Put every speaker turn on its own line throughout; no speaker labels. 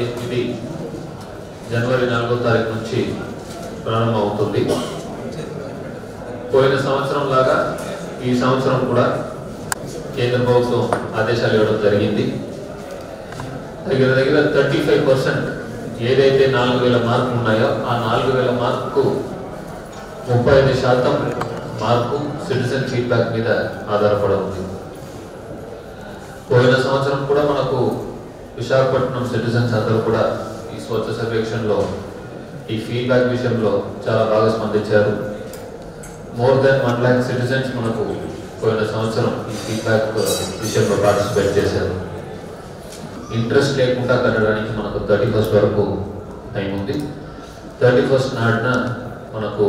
ఇది ఇది జనవరి నాలుగో తారీఖు నుంచి ప్రారంభం అవుతుంది పోయిన సంవత్సరం లాగా ఈ సంవత్సరం కూడా కేంద్ర ప్రభుత్వం ఆదేశాలు ఇవ్వడం జరిగింది దగ్గర దగ్గర థర్టీ ఫైవ్ పర్సెంట్ ఏదైతే నాలుగు వేల మార్కులు ఉన్నాయో ఆ నాలుగు వేల మార్కు ముప్పై ఐదు శాతం మార్కు సిటిజన్ ఫీడ్బ్యాక్ మీద ఆధారపడి ఉంది పోయిన సంవత్సరం కూడా మనకు విశాఖపట్నం సిటిజన్స్ అందరూ కూడా ఈ స్వచ్ఛ సర్వేక్షణలో ఈ ఫీడ్బ్యాక్ విషయంలో చాలా బాగా స్పందించారు more than one lakh citizens మనకు పోయిన సంవత్సరం ఈ ఫీడ్బ్యాక్ విషయంలో పార్టిసిపేట్ చేశారు ఇంట్రెస్ట్ లేకుండా కట్టడానికి మనకు థర్టీ ఫస్ట్ వరకు టైం ఉంది థర్టీ ఫస్ట్ నాడున మనకు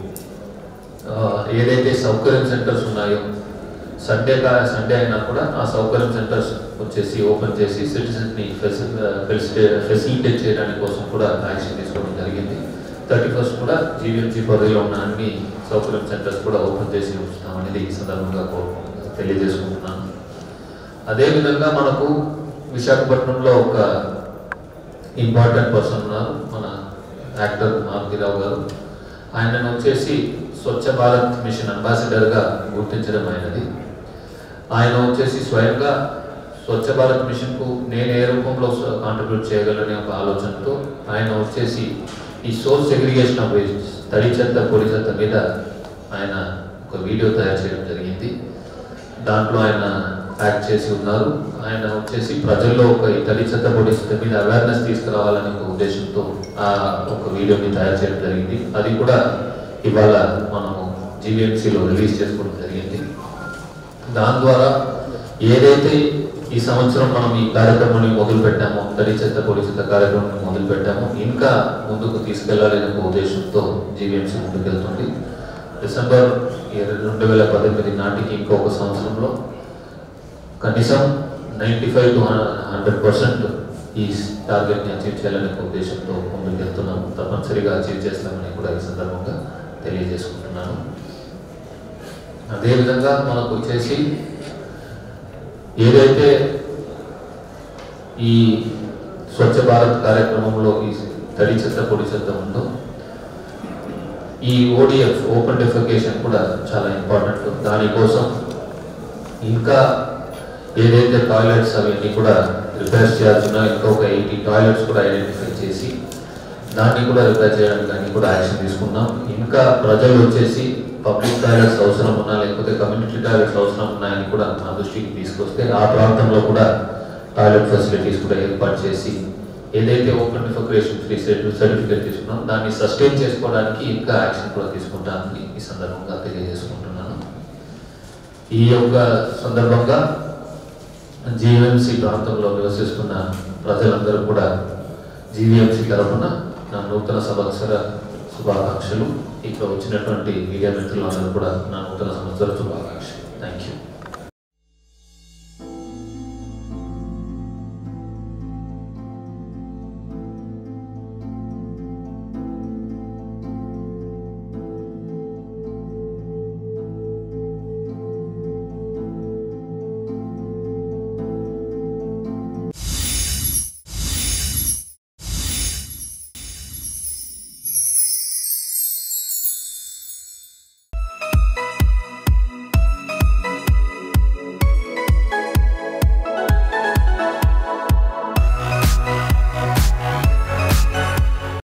ఆ, ఏదైతే సౌకర్యం సెంటర్స్ ఉన్నాయో సండే కా సండే అయినా కూడా ఆ సౌకర్యం సెంటర్స్ వచ్చేసి ఓపెన్ చేసి సిటిజన్ని ఫెసిలిటేట్ చేయడానికి కోసం కూడా యాక్షన్ తీసుకోవడం జరిగింది థర్టీ ఫస్ట్ కూడా జీవీఎంసీ పరిధిలో ఉన్న అన్ని సౌకర్యం సెంటర్స్ కూడా ఓపెన్ చేసి ఉంచుతాం అనేది ఈ సందర్భంగా కో- తెలియజేసుకుంటున్నాను అదేవిధంగా మనకు విశాఖపట్నంలో ఒక ఇంపార్టెంట్ పర్సన్ ఉన్నారు మన యాక్టర్ మారుతిరావు గారు ఆయనను వచ్చేసి స్వచ్ఛ భారత్ మిషన్ అంబాసిడర్గా గుర్తించడం అయినది ఆయన వచ్చేసి స్వయంగా స్వచ్ఛ భారత్ మిషన్కు నేను ఏ రూపంలో కాంట్రిబ్యూట్ చేయగలనే ఒక ఆలోచనతో ఆయన వచ్చేసి ఈ సోర్స్ సెగ్రిగేషన్ ఆఫ్ వేస్ట్ తడి చెత్త పొడి చెత్త మీద ఆయన ఒక వీడియో తయారు చేయడం జరిగింది దాంట్లో ఆయన యాక్ట్ చేసి ఉన్నారు ఆయన వచ్చేసి ప్రజల్లో ఒక ఈ తడి చెత్త పొడి చెత్త మీద అవేర్నెస్ తీసుకురావాలనే ఒక ఉద్దేశంతో ఆ ఒక వీడియోని తయారు చేయడం జరిగింది అది కూడా ఇవాళ మనము జీవీఎంసీలో రిలీజ్ చేసుకోవడం జరిగింది దాని ద్వారా ఏదైతే ఈ సంవత్సరం మనం ఈ కార్యక్రమాన్ని మొదలు పెట్టామో తడి చెత్త పొడి చెత్త కార్యక్రమాన్ని మొదలు పెట్టామో ఇంకా ముందుకు తీసుకెళ్లాలనే ఒక ఉద్దేశంతో జీవీఎంసీ ముందుకెళ్తుంది డిసెంబర్ రెండు వేల పద్దెనిమిది నాటికి ఇంకొక సంవత్సరంలో కనీసం ninety five to hundred percent ఈ టార్గెట్ని అచీవ్ చేయాలనే ఒక ఉద్దేశంతో ముందుకు వెళ్తున్నాము తప్పనిసరిగా అచీవ్ చేస్తామని కూడా ఈ సందర్భంగా తెలియజేసుకుంటున్నాను అదేవిధంగా మనకు వచ్చేసి ఏదైతే ఈ స్వచ్ఛ భారత్ కార్యక్రమంలో ఈ తడి చెత్త పొడి చెత్త ఉందో ఈ ఓడిఎఫ్ ఓపెన్ డెఫికేషన్ కూడా చాలా ఇంపార్టెంట్ దానికోసం ఇంకా ఏదైతే టాయిలెట్స్ అవన్నీ కూడా రిపేర్ చేయాల్సిన ఇంకొక ఎయిటీ టాయిలెట్స్ కూడా ఐడెంటిఫై చేసి దాన్ని కూడా రిపేర్ చేయడానికి దాన్ని కూడా యాక్షన్ తీసుకున్నాం ఇంకా ప్రజలు వచ్చేసి పబ్లిక్ టాయిలెట్స్ అవసరం ఉన్నా లేకపోతే కమ్యూనిటీ టాయిలెట్స్ అవసరం ఉన్నాయని కూడా మా దృష్టికి తీసుకొస్తే ఆ ప్రాంతంలో కూడా టాయిలెట్ ఫెసిలిటీస్ కూడా ఏర్పాటు చేసి ఏదైతే ఓపెన్ డిఫికేషన్ ఫ్రీ సర్టిఫికేట్ తీసుకున్నాం దాన్ని సస్టైన్ చేసుకోవడానికి ఇంకా యాక్షన్ కూడా తీసుకుంటానని ఈ సందర్భంగా తెలియజేసుకుంటున్నాను ఈ యొక్క సందర్భంగా జీవీఎంసీ ప్రాంతంలో నివసిస్తున్న ప్రజలందరూ కూడా జీవీఎంసీ తరఫున నా నూతన సంవత్సర శుభాకాంక్షలు ఇక్కడ వచ్చినటువంటి మీడియా మిత్రులందరూ కూడా నా నూతన సంవత్సర శుభాకాంక్షలు